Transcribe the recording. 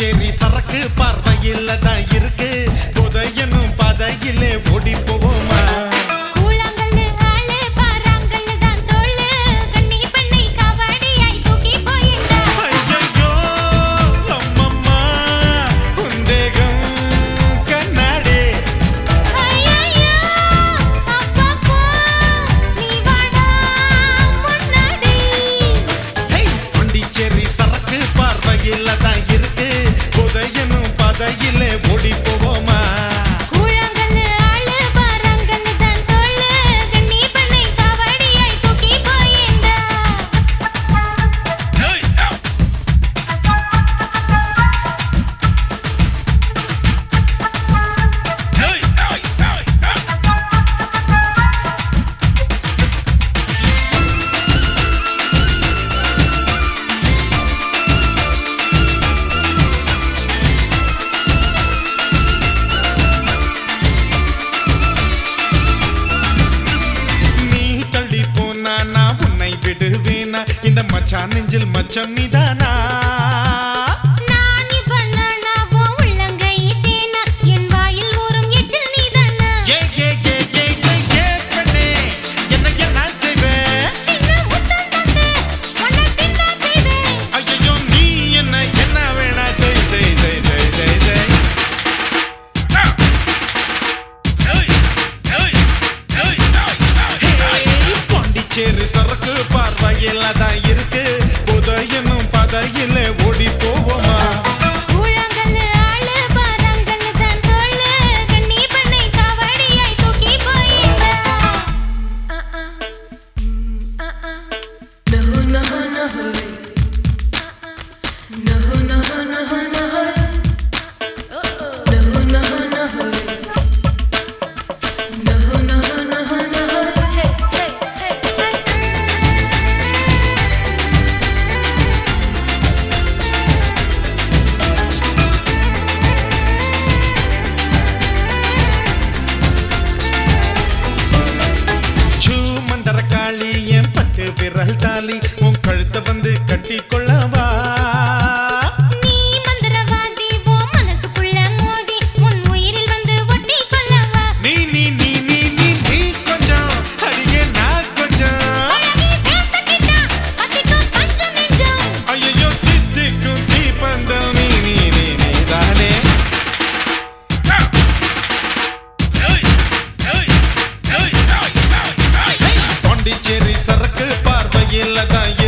பாண்டிச்சேரி சரக்கு பார்வையில் தான் இருக்கு புதையனும் பதையிலே ஓடி போவோமா கூழாங்கல்லு ஆளு பாறாங்கல்லு தான் தோளு கன்னி பெண்ணை கவடியாய் தூக்கி போயிட்டா ஐயையோ, அம்மம்மா, உந்தேகம் கண்ணாடி. ஐயையோ அப்பப்போ நீ வாடா முன்னாடி ஹை, பாண்டிச்சேரி சரக்கு பார்வையில் தான் இருக்கு புதையனும் பதையிலே ஓடி போவோமா கூழாங்கல்லு ஆளு பாறாங்கல்லு தான் தோளு கன்னி பெண்ணை கவடியாய் தூக்கி போயிட்டா நீ தள்ளி போனா நான் உன்னை விடுவேனா இந்த மச்சான் நெஞ்சில் மச்சம் நீதானா நான் இப்ப நானா உன் உள்ளங்கை தேனா என் வாயில் ஊறும் எச்சில் நீதானா ஏ ஏ ஏ ஏ ஏ ஏ பெண்ணே என்ன என்ன செய்வேன் சின்ன முத்தம் தந்து உன்னை தின்னா செய்வேன் ஐயோ நீ என்ன என்ன வேணா செய் செய் செய் செய் செய் செய் பாண்டிச்சேரி சரக்கு பார்வையில் தான் இருக்கு புதையனும் பதையில ஓடி போவோமா கூழாங்கல்லு ஆளு பாறாங்கல்லு தான் தோளு கன்னி பெண்ணை கவடியாய் தூக்கி போயிட்டா சூ மந்தர காளி என் பட்டு விரல் தாலி உன் கழுத்தை வந்து கட்டி கொள்ளவா நீ மந்திரவாதி ஓ மனசுக்குள்ள மோதி உன் உயிரில் வந்து ஒட்டி கொள்ளவா நீ நீ நீ நீ நீ நீ கொஞ்சம் அடியே நான் கொஞ்சம் அழகி சேர்த்துக்கிட்டா பத்திக்கும் பஞ்சம் நெஞ்சம் ஐயோ தித்திக்கும் தீபந்தம் நீ நீ நீ நீ தானே பாண்டிச்சேரி சரக்கு பார்வையில் தான்